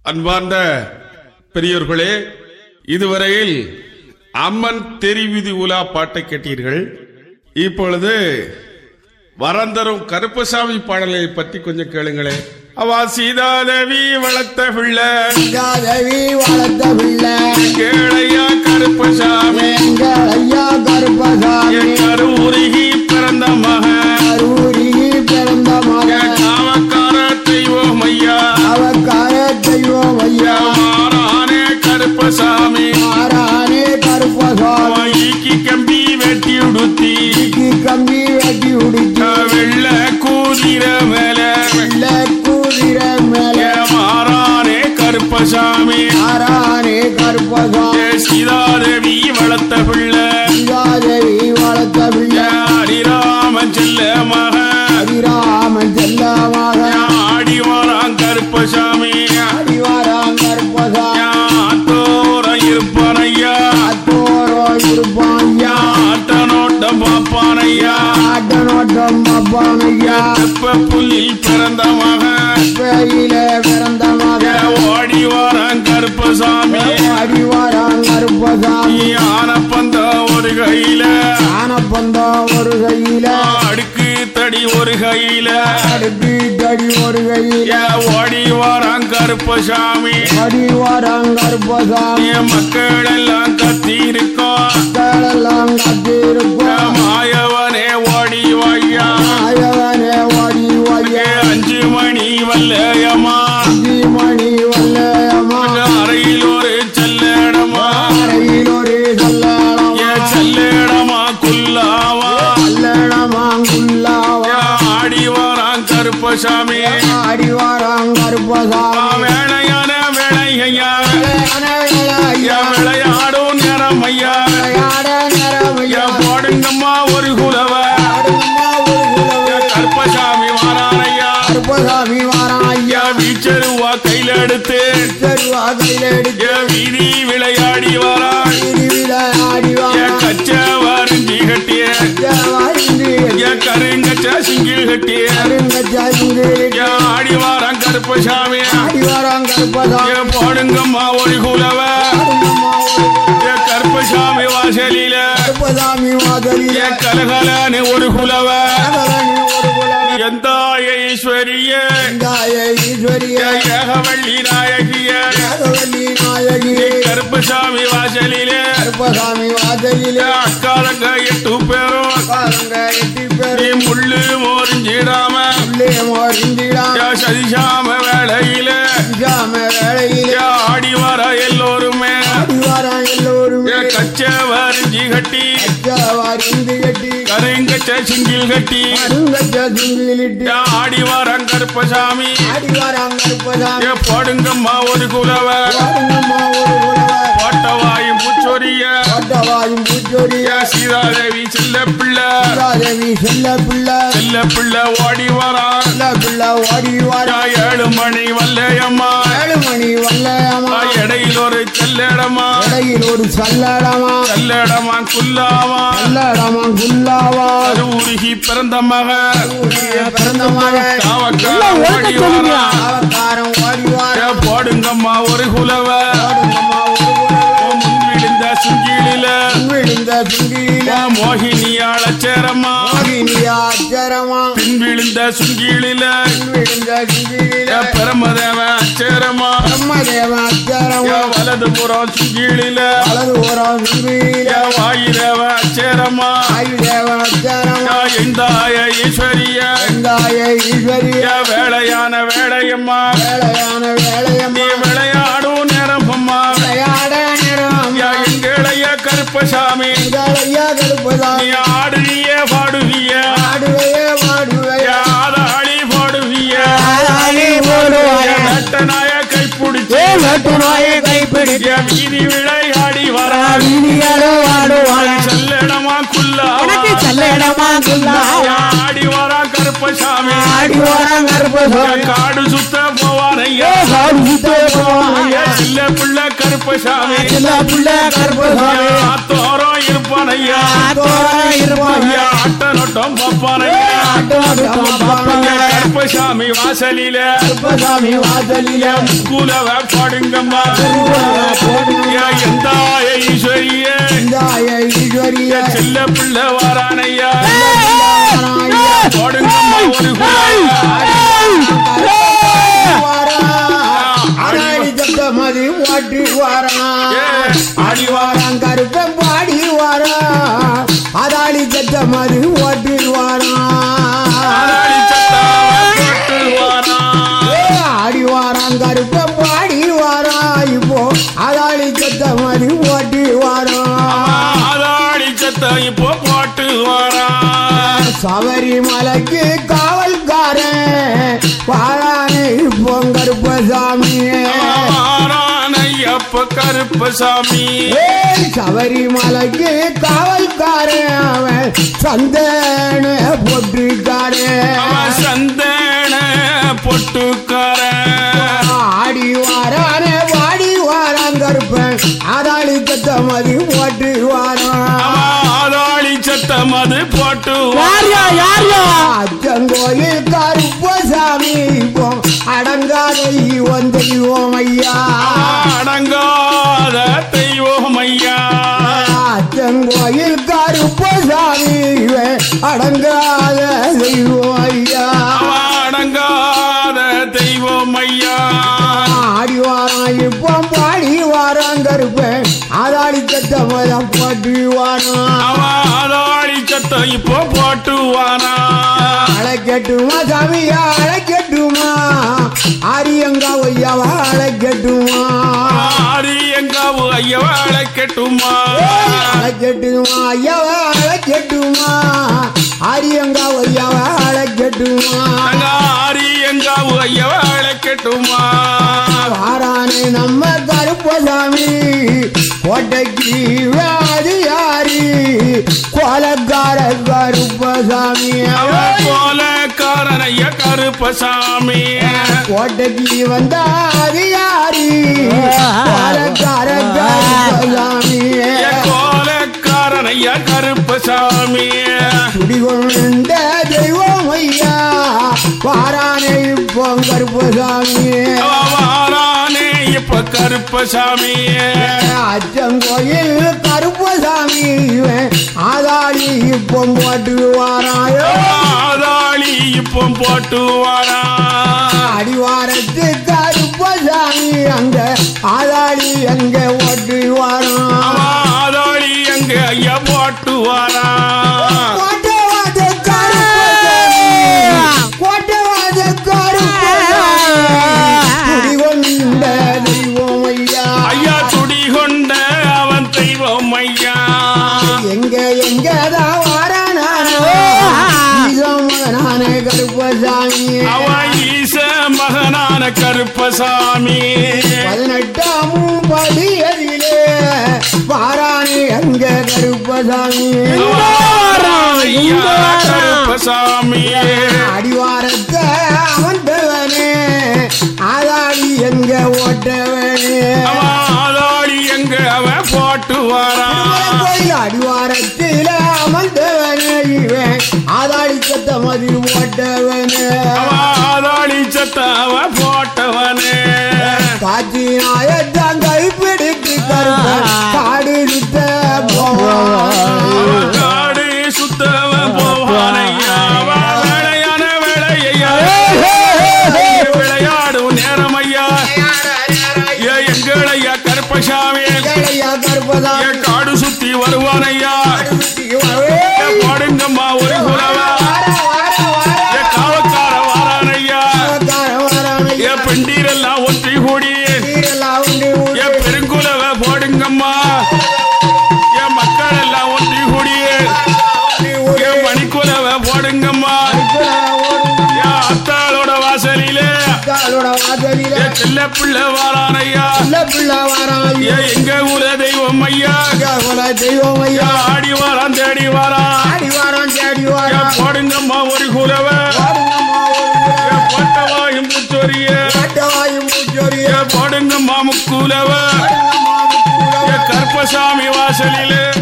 அன்பார்ந்த பெரியோர்களே இதுவரையில் அம்மன் தெரிவிதி உலா பாட்டை கேட்டீர்கள் இப்பொழுது வரந்தரும் கருப்பசாமி பாடலை பற்றி கொஞ்சம் கேளுங்களேன் அவா சீதாதேவி வளர்த்த பிள்ளை தேவி வளர்த்த பிள்ளை கேளையா கருப்பசாமி எங்கள் ஐயா கருப்பசாமி என் கருவுருகி பிறந்த மகன் கரூரி பிறந்த என் மகன் காவக்கார தெய்வம் ஐயா அவக்கார தெய்வம் ஐயா மாறானே கருப்பசாமி மாறானே கருப்பசாமி ஈக்கி கம்பி வெட்டி உடுத்தி கி கம்பி வெட்டி உடுத்தி வெள்ள கூதிர மேல வெள்ள கூதிர மேல மாறானே கருப்பசாமி மாறானே கருப்பசாமி ஏ சீதாதேவி வளர்த்த பிள்ளை தேவி வளர்த்த பிள்ளை ஹரிராமன் செல்ல மகன் அதிராமன் செல்ல மகன் ஆடி வரான் கருப்பசாமி அடிவாராம் கருப்பசாமி ஆத்தோர இருப்பானையா அத்தோரோ இருப்பான் ஐயா ஆட்ட நோட்டம் பாப்பானையா ஆட்ட நோட்டம் அப்பானையா தெப்ப புல்லில் பிறந்த மகன் பேயில பிறந்த மகன் ஓடி வரான் கருப்பசாமி அடிவாராம் கருப்பசாமி ஆன பந்த ஒரு கையில ஆனப்பந்தம் ஒரு கையில அடுக்கு தடி ஒரு கையில அடுப்பி தடி ஒரு கையில ஏ ஓடி வரான் கருப்பசாமி அடிவாராம் கருப்பசாமி என் மக்கள் எல்லாம் கத்தி இருக்கோம் மக்களெல்லாம் கத்திருப்போம் மாயவனே ஓடி வையா ஆயவனே ஓடி ஓய அஞ்சு மணி வல்லையம்மா மணி வல்லயமா அறையில் ஒரு செல்லடமா அறையில் ஒரு கல்லடம் ஏ செல்லடமா குல்லாவா கல்லடமாங்குள்ளாவா ஆடி வரான் கருப்பசாமி அடிவாராம் கருப்பசாமி வேளையான வேளையா ஐயா ஐயா விளையாடும் நேரம் ஐயா விளையாட நேரம் ஐயா ஐயா போடுங்கம்மா ஒரு குலவ ஆடுங்கம்மா ஒரு குலவே. கருப்பசாமி வாரானையா கருப்பசாமி வாரான் ஐயா ஐயா வீச்சருவா கையில எடுத்து தருவா கையில எடுத்து ஏ வீதி விளையாடி வரான் திருவிழா ஆடி ஏ வாரான் கச்ச வரிஞ்சி கட்டிய வாய்ந்து ஏ கருங்கச்ச சிங்கிள் கட்டிய அருங்கச்சாய்ந்து ஏ ஆடி வாரான் கருப்பசாமி ஆடி வாரான் கருப்பசாமி ஏ போடுங்கம்மா ஒரு குலவ ஆடுங்கம்மா ஒரு குலவே. ஏ கருப்பசாமி வாசலில கருப்பசாமி வாதலில ஏ கலகலன்னு ஒரு குலவ கதவணி ஒரு குலவே. எந்த ஈஸ்வரிய வெங்காய ஈஸ்வரிய ஏகவள்ளி நாயகிய கதவல்லி நாயகி கருப்பசாமி வாசலில கருப்பசாமி வாதலில அக்காலங்க எட்டு பேரும் காரங்க எட்டி பேர் நீ முள்ளு மோரிஞ்சிடாம உள்ளே மோரிந்திடாம ஏ சதிசாம வேளையில ஜாம வேளையில ஏ ஆடி வர எல்லோருமே அடிவாரம் எல்லோருமே ஏ கச்ச வரிஞ்சி கட்டி வாரிந்து கட்டி கருங்கச்ச சிங்கில் கட்டி அருங்கச்ச சிங்கிலிட்டு ஏ ஆடி வரம் கருப்பசாமி அடிவாரம் கருப்பசாமி ஏ போடுங்கம்மா ஒரு குலவ வாருங்கம்மா ஒரு குலவை போட்டவாயும் பூச்சொரிய கோட்டவாயும் பூச்சோரிய ஏ சீதாதேவி செல்ல பிள்ளை தேவி செல்ல பிள்ளை செல்ல பிள்ளை ஓடி வரான் செல்ல பிள்ளை ஓடி வாரா ஏ ஏழு மணி வல்லையம்மா ஏழு மணி வல்லையம்மா ஏ இடையில் ஒரு செல்லடமா இடையில் ஒரு சல்லடமா செல்லடமா குல்லாவா சல்லடமா குல்லாவா அது உருகி பிறந்த மகன் பிறந்த மகன் காவக்காரன் ஓடி வரான் அவக்காரன் ஓடி வாரா ஏ போடுங்கம்மா ஒரு குலவ ஓடுங்கம்மா ஒரு குலவை ஓ முன் விழுந்த சுங்கிலில விழுந்த சுங்கியில ஓ மோகினியாள சேரம்மா மோகினி அச்சரமா பின் விழுந்த சுங்கிலில விழுந்த சுங்கியில ஏ பிரமதேவ அச்சேரமா பிரம்மதேவ ஏ அச்சரமா வலது புறம் சுங்கிலில வலது ஓரம் சுங்கியில ஏ வாயிரவ அச்சேரமா ஆயுதேவ அச்சரமா ஏ இந்தாய ஈஸ்வரிய வெங்காய ஈஸ்வரிய ஏ வேளையான வேளையம்மா வேலையான நீ வேலையம்மா விளையாடும் நேரமம்மா விளையாட நேரம் யா எங்களைய கருப்பசாமி ஐயா கருப்பதான் நீ ஆடுவிய பாடுவிய ஆடுவையே பாடுவையே யா ஆதாளி பாடுவிய ஆளாளி போடுவாயே. நட்டனாய கைப்பிடிச்சு ஏ வெட்டு நோயை கைப்பிடிக்க என் வீதி விளையாடி வர வீதியாலும் ஆடுவாளே செல்லடமா குல்லா உனக்கு செல்லடமா குல்லாவா ஆடி வரா கருப்பசாமி ஆடி ஓரம் கருப்பசாமி காடு சுத்த போவானையா சாப்பிட்டு போவாங்க சில்ல பிள்ளை கருப்ப கருப்பசாமி சின்ன புள்ள கருப்பசாமி தோரம் இருப்பானையா தோரம் இருப்பான் ஐயா அட்ட நொட்டம் பாப்பானையா ஐயா, கருப்பசாமி வாசலில கருப்பசாமி வாசலில கூலவ பாடுங்கம்மா ஐயா, எந்த ஈஸ்வரிய ஈஸ்வரிய செல்ல பிள்ளை வாரானையா பாடுங்கம்மா ஒரு மதி ஓட்டி வாரான் அடி வாரான் கருப்பன் பாடி வாரான் அதாளி சத்த மதி ஓட்டி ஆளாடி சத்தா போட்டு வாரான். ஆடி வாரான் கருப்பன் பாடி வாரான் இப்போ அதாளி சத்த மதி ஓட்டி வாரான் ஆளாடி சத்தா இப்போ போட்டு வாரான். சபரிமலைக்கு காவல்காரன் வாரானே இப்போ கருப்பசாமி வாரானையப்ப கருப்பசாமி ஏய், சபரிமலைக்கு காவல்காரன் அவன் சந்தன போட்டுக்காரன் அவன் சந்தன பொட்டுக்காரன் ஆடி வாரானே வாடி வாரான் கருப்பன் அதாளி கத்த மதி போட்டு வாரான் அவன் ஆளாடி சத்தம் அது போட்டு அச்சங்கோயில் கருப்பசாமி இப்போ அடங்காத ஈவன் தெய்வம் ஐயா அடங்காத தெய்வம் ஐயா அச்சங்கோயில் கருப்பசாமி இவன் அடங்காத தெய்வம் ஐயா அவன் அடங்காத தெய்வம் ஐயா ஆடி வாரான் இப்போ பாடி வாரான் கருப்பன் அதாடி கத்த மதம் பாட்டி வாரான் அவன் ஆளாடி சத்தம் இப்போ போட்டு வாரான் அழைக்கட்டுமா சாமியா அழைக்கட்டுமா ஆரியங்கா ஒய்யாவா அழைக்கட்டுமா ஆதி எங்காவு ஐயவ அழைக்கட்டுமா அழைக்கட்டுமா ஐயாவா அழைக்கட்டுமா ஆரியங்கா ஒய்யாவா அழைக்கட்டுமா அங்க ஆதி எங்காவு ஐயவ அழைக்கட்டுமா வாரானே நம்ம கருப்பசாமி கோட்டைக்கு வாதியாரி கோலக்கார கருப்பசாமி அவன் கோலக்காரன் ஐயா கருப்பசாமி கோட்டைக்கு வந்தாதியாரி கோலக்கார கருப்பசாமி என் கோலக்காரன் ஐயா கருப்பசாமி குடிகொண்ட தெய்வம் ஐயா வாரானே இப்போ கருப்பசாமி அவன் வாரானே இப்ப கருப்பசாமி அச்சங்கோயில் கருப்பசாமி இவன் ஆதாளி இப்போ போட்டு வாராயோ ஆதாளி இப்போ போட்டு வாரான் அடிவாரத்து கருப்பசாமி அங்க ஆதாளி அங்க ஓட்டு வாரான் அவன் ஆதாளி எங்க ஐயா போட்டு வாரான் கோட்டவாத கருப்பசாமி கோட்டவாத கருப்பசாமி குடிகொண்ட தெய்வம் ஐயா ஐயா துடி கொண்ட அவன் தெய்வம் ஐயா எங்க எங்கதான் வாரானானோ ஈசமகனான கருப்பசாமி அவன் ஈச மகனான கருப்பசாமி பதினெட்டாம் படியதிலே வாரானே அங்க கருப்பசாமி ஐயா கருப்பசாமி அடிவாரத்தை அமர்ந்தவனே ஆதாடி எங்க ஓட்டவனே அவன் ஆதாளி எங்க அவன் போட்டு வாரான் கோயில் அடிவாரத்தில அமர்ந்தவனே இவன் ஆதாடி சத்த மதி ஓட்டவனே அவன் ஆதாளி சத்த அவன் போட்டவனே காட்சி நாயத்தான் கைப்பிடித்து கருப்பன் காடு சுத்த போவான் அவன் காடு சுத்தவன் போவானையா அவன் வேலையான வேலையா விளையாடும் நேரம் ஐயா ஏ எங்களையா கருப்பசாமி ஏழையா கருப்பதான் என் காடு சுத்தி வருவானையா ஏ பாடுங்கம்மா ஒரு குலவா ஏ காவக்கார வாரானையா ஏ பெண்டீரெல்லாம் ஒற்றி கூடி ஏ பெருங்குலவ போடுங்கம்மா ஏ மக்கள் எல்லாம் ஒற்றி கூடி ஏ மணிக்குலவ போடுங்கம்மா ஏ அத்தாளோட வாசலிலே ஏ செல்ல பிள்ளை வாரானையா ஏ எங்க ஊர தெய்வம் ஐயா தெய்வம் ஐயா ஏ ஆடி வாரான் தேடி வாரான் ஆடி வாரம் தேடி ஏ வாரம் போடுங்கம்மா ஒரு குலவ ஏ போட்டவாயும் புத்தொரிய மூச்சொரிய ஏ போடுங்கம்மா முக்குலவ பாடுங்கம்மா கருப்பசாமி வாசலிலே